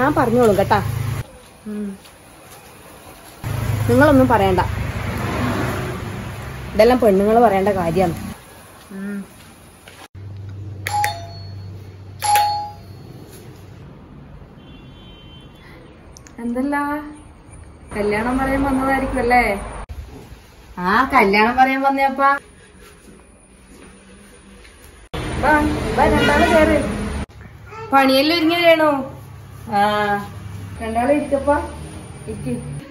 ഞാൻ പറഞ്ഞോളൂ കേട്ടാ നിങ്ങളൊന്നും പറയണ്ട ഇതെല്ലാം പെണ്ണുങ്ങൾ പറയേണ്ട കാര്യമാണ് എന്തല്ല കല്യാണം പറയാൻ വന്നതായിരിക്കും അല്ലേ ആ കല്യാണം പറയാൻ വന്നപ്പ വാ, വാ, രണ്ടാള് കേറ് പണിയെല്ലാം ഒരുങ്ങി വേണു ആ രണ്ടാള് ഇരിക്കപ്പാ ഇരിക്ക്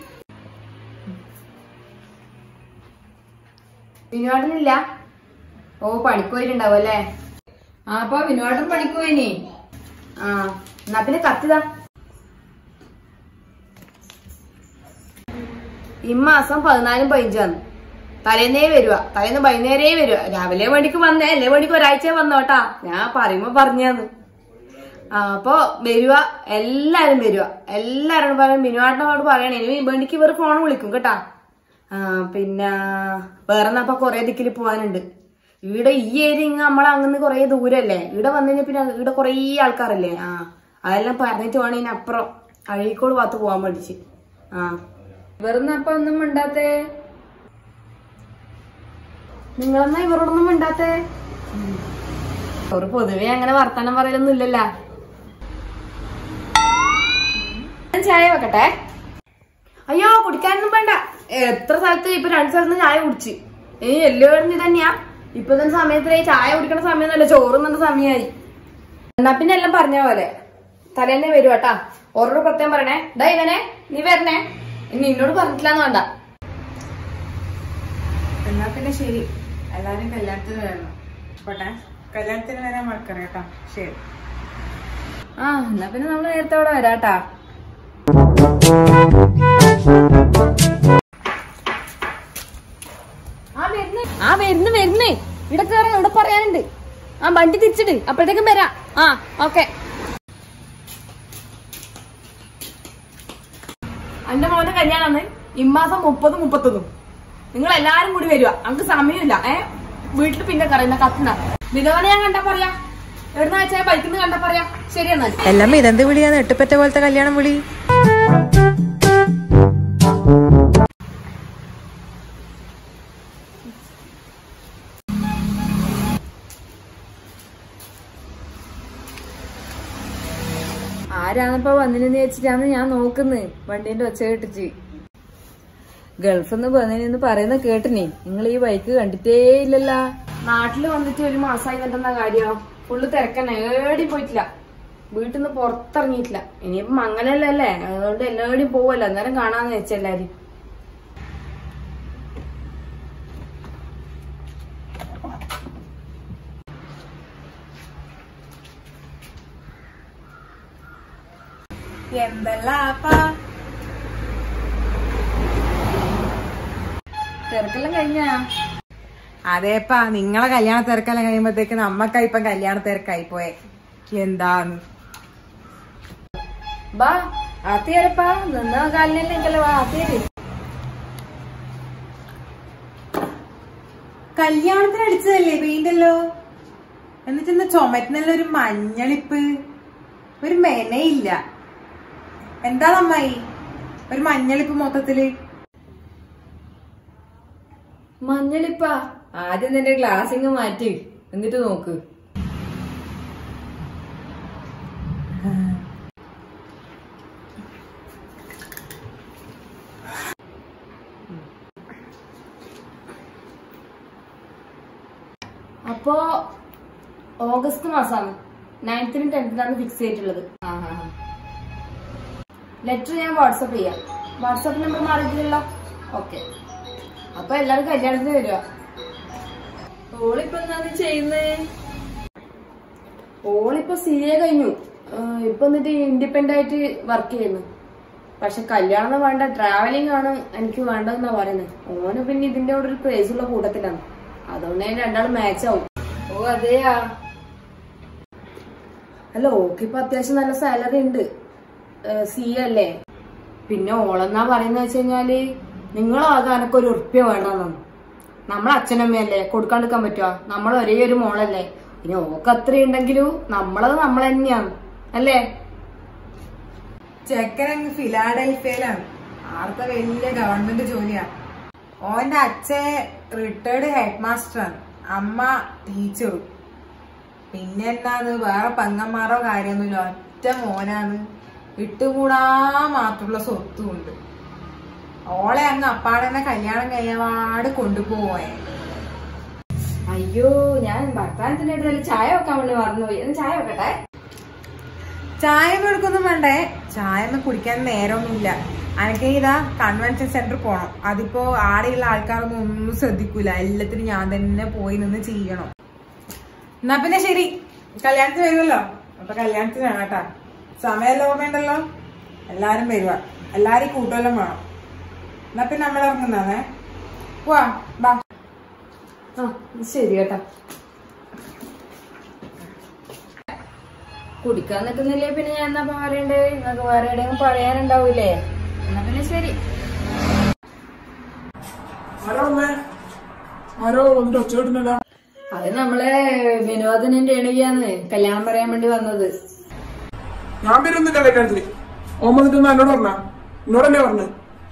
വിനോദനില്ല ഓ പണിക്ക് പോയിട്ടുണ്ടാവും അല്ലേ ആ അപ്പൊ വിനോദം പണിക്ക് പോയിനി ആ എന്നാ പിന്നെ കത്തിതാ ഇമ്മാസം പതിനാലും പതിനഞ്ചാന്ന് തലേന്നേ വരുക തലേന്ന് വൈകുന്നേരേ വരുക രാവിലെ വണ്ടിക്ക് വന്നേ അല്ലേ വണ്ടിക്ക് ഒരാഴ്ച വന്നോട്ടാ ഞാൻ പറയുമ്പോ പറഞ്ഞാന്ന് ആ അപ്പൊ വരുക എല്ലാരും വരുക എല്ലാരോടും പറയും മിനുവാട്ടനോട് പറയണേ ഇനി വണ്ടിക്ക് ഇവർ ഫോൺ വിളിക്കും കേട്ടാ ആ പിന്നെ വേറെ അപ്പൊ കൊറേ ദിക്കിൽ പോവാനുണ്ട് ഇവിടെ ഈ ഏരിയ ഇങ്ങ് നമ്മളെ അങ്ങനെ കൊറേ ദൂരല്ലേ ഇവിടെ വന്നു കഴിഞ്ഞാൽ പിന്നെ ഇവിടെ കൊറേ ആൾക്കാരല്ലേ ആ അതെല്ലാം പറഞ്ഞിട്ട് വേണം ഇനി അപ്പുറം അഴീക്കോട് ഭാഗത്ത് പോവാൻ പഠിച്ച് ആ വെറുതെ അപ്പൊ ഒന്നും മിണ്ടാത്തേ നിങ്ങളെന്നാ ഇവരോടൊന്നും മിണ്ടാത്തേ ഒരു പൊതുവെ അങ്ങനെ വർത്താനം പറയലൊന്നും ഇല്ലല്ല ഞാൻ ചായ വെക്കട്ടെ അയ്യോ കുടിക്കാനൊന്നും വേണ്ട എത്ര സ്ഥലത്ത് ഇപ്പൊ രണ്ട് സ്ഥലത്ത് ചായ കുടിച്ച് ഏ എല്ലാവരും ഇത് തന്നെയാ ഇപ്പൊ തന്നെ സമയത്തിനായി ചായ കുടിക്കണ സമയമൊന്നുമല്ല ചോറ് നല്ല സമയമായി എന്നാ പിന്നെ എല്ലാം പറഞ്ഞ പോലെ തലേന്നെ വരും കേട്ടാ ഓരോട് പ്രത്യേകം പറയണേ ഡാ ഇവനെ നീ വരണേ ഇനി നിന്നോട് പറഞ്ഞിട്ടില്ലാന്ന് വേണ്ട എന്നാ പിന്നെ ശരി എല്ലാരും കല്യാണത്തിന് വരണം പോട്ടെ കല്യാണത്തിന് വരാൻ മറക്കറ കേട്ടോ ശരി ആ എന്നാ പിന്നെ നമ്മള് നേരത്തെ അവിടെ വരാട്ടാ ആ വരുന്നു വരുന്നേ ഇവിടെ കയറാം ഇവിടെ പറയാനുണ്ട് ആ വണ്ടി തിരിച്ചിട്ട് അപ്പോഴത്തേക്കും വരാം ആ ഓക്കെ എന്റെ മോന്റെ കല്യാണമാണ് ഇമ്മാസം മുപ്പതും മുപ്പത്തൊന്നും നിങ്ങൾ എല്ലാരും കൂടി വരുക നമുക്ക് സമയമില്ല ഏ വീട്ടിൽ പിന്നെ കറിയുന്ന കത്തുന്ന വിധവനെ ഞാൻ കണ്ടാ പറയാ എവിടുന്ന വെച്ചാൽ ബൈക്കിന്ന് കണ്ടാ പറയാ ശരി എന്നാൽ എല്ലാം ഇതെന്ത് വിളിയാന്ന് എട്ടുപറ്റ പോലത്തെ കല്യാണം വിളി ആരാണിപ്പോ വന്നിനെന്ന് വെച്ചിട്ടാണ് ഞാൻ നോക്കുന്നത് വണ്ടീന്റെ ഒച്ച കേട്ടിച്ച് ഗൾഫിൽ നിന്ന് വന്നിനെന്ന് പറയുന്ന കേട്ടിനി നിങ്ങൾ ഈ ബൈക്ക് കണ്ടിട്ടേ ഇല്ലല്ലോ നാട്ടില് വന്നിട്ട് ഒരു മാസമായി എന്നിട്ടെന്താ കാര്യം ഫുള്ള് തിരക്കന്നെ ഏടിയും പോയിട്ടില്ല വീട്ടിൽ നിന്ന് പുറത്തിറങ്ങിയിട്ടില്ല ഇനിയിപ്പം അങ്ങനെയല്ലേ അതുകൊണ്ട് എല്ലാവരും പോവല്ലോ അന്നേരം കാണാന്ന് വെച്ചെല്ലാരും തിരക്കെല്ലാം കഴിഞ്ഞാ അതേപ്പാ നിങ്ങളെ കല്യാണ തിരക്കെല്ലാം കഴിയുമ്പോഴത്തേക്ക് നമ്മക്കാ ഇപ്പം കല്യാണ തിരക്കായി പോയെ എന്താന്ന് ബാ ആത്തിയാരപ്പാ നിന്ന കാലിനല്ലേ വാ ആത്തിയാര് കല്യാണത്തിന് അടിച്ചതല്ലേ പെയിന്റല്ലോ എന്നിട്ട് ചുമറ്റിനല്ല ഒരു മഞ്ഞളിപ്പ് ഒരു മെനയില്ല എന്താ നന്നായി ഒരു മഞ്ഞളിപ്പ് മൊത്തത്തില് മഞ്ഞളിപ്പാ ആദ്യം നിന്റെ ഗ്ലാസിങ് മാറ്റി എന്നിട്ട് നോക്ക് അപ്പോ ഓഗസ്റ്റ് മാസമാണ് നയൻത്തിനും ടെൻത്തിനാണ് ഫിക്സ് ചെയ്തിട്ടുള്ളത് ആ ആ ആ. ലെറ്റർ ഞാൻ വാട്സപ്പ് ചെയ്യാം വാട്സപ്പ് നമ്പർ മാറിയിട്ടില്ലല്ലോ ഓക്കെ അപ്പൊ എല്ലാവരും കല്യാണത്തിന് വരിക ഓളിപ്പോ എന്താണ് ചെയ്യുന്നേ ഓളിപ്പോ സി എ കഴിഞ്ഞു ആ, ഇപ്പൊ എന്നിട്ട് ഇൻഡിപെൻഡന്റ് ആയിട്ട് വർക്ക് ചെയ്യുന്നു പക്ഷെ കല്യാണം വേണ്ട ട്രാവലിംഗ് ആണ് എനിക്ക് വേണ്ടതെന്നാ പറയുന്നത് ഓന് പിന്നെ ഇതിന്റെ കൂടെ ഒരു ക്രേസ് ഉള്ള കൂട്ടത്തിലാണ് അതുകൊണ്ട് ഞാൻ രണ്ടാളും മാച്ച് ആവും ഓ അതെയാ അല്ല ഓക്കിപ്പോ അത്യാവശ്യം നല്ല സാലറി ഉണ്ട് സി എ അല്ലേ പിന്നെ ഓളെന്നാ പറയുന്ന വെച്ച് കഴിഞ്ഞാല് നിങ്ങളാകെ എനക്ക് ഒരു ഉറുപ്പ്യ വേണമെന്നാണ് നമ്മളെ അച്ഛനമ്മയല്ലേ കൊടുക്കാണ്ടിരിക്കാൻ പറ്റുക നമ്മൾ ഒരേ ഒരു മോളല്ലേ ഇനി ഓക്ക് അത്രയുണ്ടെങ്കിലും നമ്മളത് നമ്മൾ തന്നെയാണ് അല്ലേ ചെക്കനങ്ങ് ഫിലാഡൽഫിയയിലാണ് ആർത്തെ വലിയ ഗവൺമെന്റ് ജോലിയാ ഓന്റെ അച്ഛൻ റിട്ടയർഡ് ഹെഡ് മാസ്റ്ററാണ് അമ്മ ടീച്ചറും പിന്നെ എന്താണ് വേറെ പെങ്ങന്മാരോ കാര്യമൊന്നുമില്ല ഒറ്റ മോനാണ് വിട്ടുകൂടാ മാത്രമുള്ള സ്വത്തും ഉണ്ട് ഓളെ അങ്ങ് അപ്പാടന്നെ കല്യാണം കഴിയാട് കൊണ്ടുപോവേ അയ്യോ ഞാൻ ഭർത്താനത്തിന്റെ അടുത്ത് ചായ വെക്കാൻ വേണ്ടി മറന്നുപോയി ഒന്ന് ചായ വെക്കട്ടെ ചായ എടുക്കൊന്നും വേണ്ടേ ചായ ഒന്നും കുടിക്കാൻ നേരമൊന്നുമില്ല അനക്ക് ഇതാ കൺവെൻഷൻ സെന്റർ പോണം അതിപ്പോ ആടെയുള്ള ആൾക്കാരൊന്നും ഒന്നും ശ്രദ്ധിക്കൂല എല്ലാത്തിനും ഞാൻ തന്നെ പോയി നിന്ന് ചെയ്യണം എന്നാ പിന്നെ ശരി കല്യാണത്തിന് വരുമല്ലോ അപ്പൊ കല്യാണത്തിന് വേണം കേട്ടാ സമയമെല്ലാം ഓർമ്മയുണ്ടല്ലോ എല്ലാരും വരുക എല്ലാരും കൂട്ടുമെല്ലാം വേണം എന്നാ പിന്നെ നമ്മൾ ഇറങ്ങുന്നേ പോവാ ബാ ആ ശരി കേട്ടാ കുടിക്കാൻ നിൽക്കുന്നില്ലേ പിന്നെ ഞാൻ എന്നാ പറയണ്ടേ നിങ്ങൾക്ക് വേറെ എവിടെയെങ്കിലും പറയാനുണ്ടാവൂലേ എന്നാ പിന്നെ ശരി ആരോ വന്നേ ആരോ വന്നിട്ട് ഒച്ചകെട്ടുന്നില്ല അത് നമ്മളെ വിനോദനിന്റെ എണിക്കാന്ന് കല്യാണം പറയാൻ വേണ്ടി വന്നത് ഞാൻ വരുന്നില്ല കല്യാണത്തിന് ഓൻ വന്നിട്ട് ഒന്ന് എന്നോട് പറഞ്ഞ എന്നോടല്ലേ പറഞ്ഞു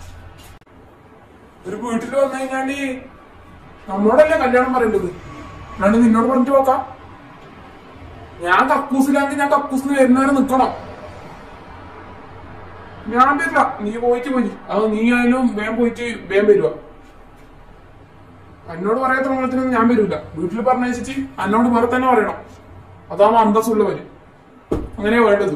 ഒരു വീട്ടിൽ വന്നു കഴിഞ്ഞാല് നമ്മളോടല്ലേ കല്യാണം പറയേണ്ടത് ഞാൻ നിന്നോട് പറഞ്ഞിട്ട് നോക്കാം ഞാൻ കക്കൂസിലാണെങ്കിൽ ഞാൻ കക്കൂസിന് വരുന്നവരെ നിക്കണം ഞാൻ വരില്ല നീ പോയിട്ട് പോയി അത് നീ ആയാലും വേഗം പോയിട്ട് വേഗം വരുക എന്നോട് പറയാത്ത മംഗളത്തിനൊന്നും ഞാൻ വരില്ല വീട്ടിൽ പറഞ്ഞയച്ചിട്ട് എന്നോട് വേറെ തന്നെ പറയണം അതാണ് അന്തസ്സുള്ളവര് അങ്ങനെയാ വേണ്ടത്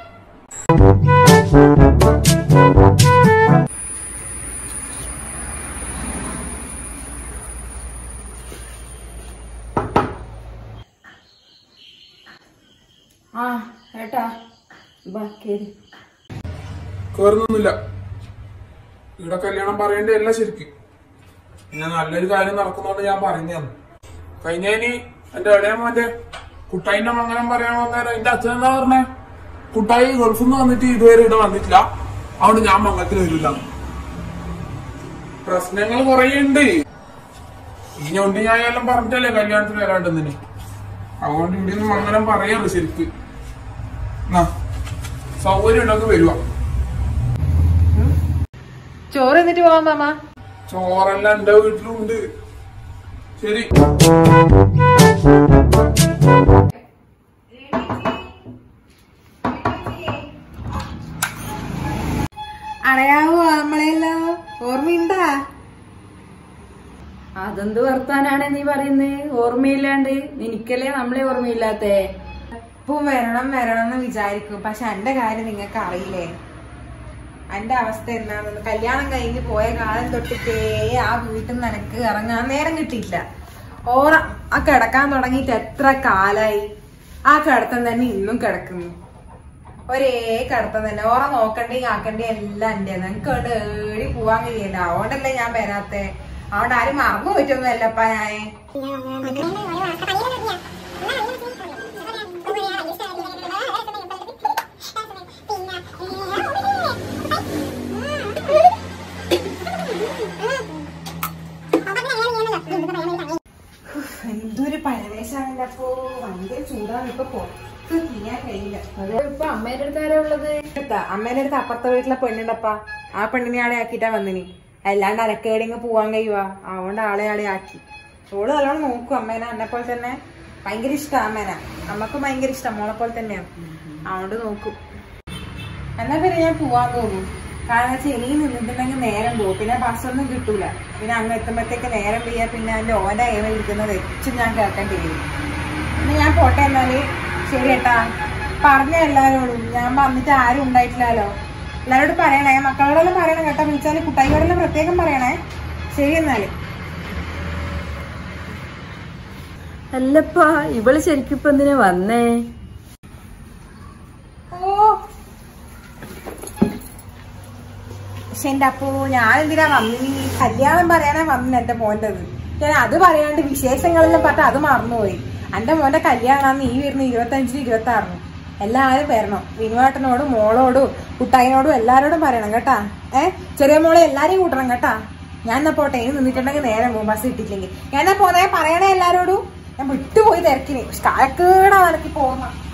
ആ ഏട്ടാ ബാ കേറി കേറുന്നൊന്നുമില്ല ഇവിടെ കല്യാണം പറയേണ്ട അല്ല ശരിക്ക് പിന്നെ നല്ലൊരു കാര്യം നടക്കുന്നോണ്ട് ഞാൻ പറയുന്നതാണ് കഴിഞ്ഞേനി എന്റെ ഇളയ മോന്റെ കുട്ടായിന്റെ മംഗലം പറയാൻ വന്നേരം എന്റെ അച്ഛൻ എന്താ പറഞ്ഞേ കുട്ടായി ഗൾഫിൽ നിന്ന് വന്നിട്ട് ഇതുവരെ ഇവിടെ വന്നിട്ടില്ല അതുകൊണ്ട് ഞാൻ മംഗലത്തിന് വരില്ല പ്രശ്നങ്ങൾ കുറേ ഉണ്ട് ഈ ഞൊണ്ടി ഞായെല്ലാം പറഞ്ഞിട്ടല്ലേ കല്യാണത്തിന് വരാണ്ടെന്നിന് അതുകൊണ്ട് ഇവിടെ നിന്ന് മംഗലം പറയാറ് ശരിക്ക് എന്നാ സൗകര്യം ഉണ്ടെങ്കിൽ വരുവാ ചോറ് എന്നിട്ട് പോവാൻ മാമ ചോറെല്ലാം എന്റെ വീട്ടിലും ഉണ്ട് ശരി അറിയാവോ നമ്മളെല്ലോ ഓർമ്മയുണ്ടാ അതെന്ത് വർത്താനാണ് നീ പറയുന്നത് ഓർമ്മയില്ലാണ്ട് നിനക്കല്ലേ നമ്മളെ ഓർമ്മയില്ലാത്തേ ഇപ്പൊ വരണം വരണം എന്ന് വിചാരിക്കും പക്ഷെ എന്റെ കാര്യം നിങ്ങൾക്ക് അറിയില്ലേ എന്റെ അവസ്ഥ എന്താണെന്ന് കല്യാണം കഴിഞ്ഞ് പോയ കാലം തൊട്ടിട്ടേ ആ വീട്ടിൽ നിന്ന് എനിക്ക് ഇറങ്ങാൻ നേരം കിട്ടിയില്ല ഓറ ആ കിടക്കാൻ തുടങ്ങിയിട്ട് എത്ര കാലായി ആ കിടത്തം തന്നെ ഇന്നും കിടക്കുന്നു ഒരേ കിടത്തം തന്നെ ഓറ നോക്കണ്ടേ ആക്കണ്ടേ എല്ലാം എന്റെ നിങ്ങക്ക് അവിടെ ഏടി പോവാൻ കഴിയില്ല അതുകൊണ്ടല്ലേ ഞാൻ വരാത്തെ അതുകൊണ്ട് ആരും മറന്നു പോയിട്ടൊന്നും അല്ലപ്പാ ഞാൻ എന്തൊരു പരവേശാണല്ലോ അപ്പോ ഭയങ്കര ചൂടാണ് ഇപ്പൊ പുറത്ത് ചെയ്യാൻ കഴിയില്ല അതെ ഇപ്പൊ അമ്മേന്റെ അടുത്ത് ആരാ ഉള്ളത് അടുത്ത അമ്മേന്റെ അടുത്ത് അപ്പുറത്തെ വീട്ടിലെ പെണ്ണുണ്ടപ്പാ ആ പെണ്ണിനെ ആളെ ആക്കിട്ടാ വന്നിനി അല്ലാണ്ട് അരക്കേടെങ്ങ് പോവാൻ കഴിയുവാ അതുകൊണ്ട് ആളെ ആളെ ആക്കി ഓള് നല്ലോണം നോക്കും അമ്മേനെ എന്നെ പോലെ തന്നെ ഭയങ്കര ഇഷ്ടം അമ്മേനെ അമ്മക്ക് ഭയങ്കര ഇഷ്ടം മോളെ പോലെ തന്നെയാണ് അതുകൊണ്ട് നോക്കും എന്നാ പിന്നെ ഞാൻ പോവാൻ തോന്നും കാരണം വെച്ചാൽ ഇനിയും നിന്നിട്ടുണ്ടെങ്കിൽ നേരം പോകും പിന്നെ ബസ്സൊന്നും കിട്ടൂല പിന്നെ അങ്ങ് എത്തുമ്പോഴത്തേക്ക് നേരം പെയ്യാ പിന്നെ അതിന്റെ ഓല ഏവ ഇരിക്കുന്നത് വെച്ചും ഞാൻ കേൾക്കേണ്ടി വരും ഇനി ഞാൻ പോട്ടെ എന്നാല് ശരി ഏട്ടാ പറഞ്ഞ എല്ലാരോടും ഞാൻ വന്നിട്ട് ആരും ഉണ്ടായിട്ടില്ലല്ലോ എല്ലാരോടും പറയണേ മക്കളോടെല്ലാം പറയണം കേട്ടോ വിളിച്ചാല് കുട്ടായിയോടെല്ലാം പ്രത്യേകം പറയണേ ശരി എന്നാല് അല്ലപ്പാ ഇവള് ശരിക്കും ഇപ്പൊ എന്തിനാ വന്നേ ഓ പക്ഷെ എന്റെ അപ്പോ ഞാൻ എന്തിനാ വന്നിനി കല്യാണം പറയാനാ വന്നിന് എന്റെ മോന്റെത് ഞാൻ അത് പറയാണ്ട് വിശേഷങ്ങളെല്ലാം പറഞ്ഞ അത് മറന്നുപോയി എന്റെ മോന്റെ കല്യാണാന്ന് ഈ വരുന്ന ഇരുപത്തി അഞ്ചിന് ഇരുപത്തി ആറിന് എല്ലാരും വരണം വിനുവേട്ടനോടും മോളോടും കുട്ടായിനോടും എല്ലാരോടും പറയണം കേട്ടാ ഏ ചെറിയ മോളെ എല്ലാരെയും കൂട്ടണം കേട്ടാ ഞാൻ എന്നാ പോട്ടെ ഇനി നിന്നിട്ടുണ്ടെങ്കിൽ നേരം പോകും ബസ് കിട്ടിയില്ലെങ്കിൽ ഞാൻ എന്നാ പോന്നെ പറയണേ എല്ലാരോടും ഞാൻ വിട്ടുപോയി തിരക്കിന് കാലക്കേടാ എനിക്ക് പോകുന്ന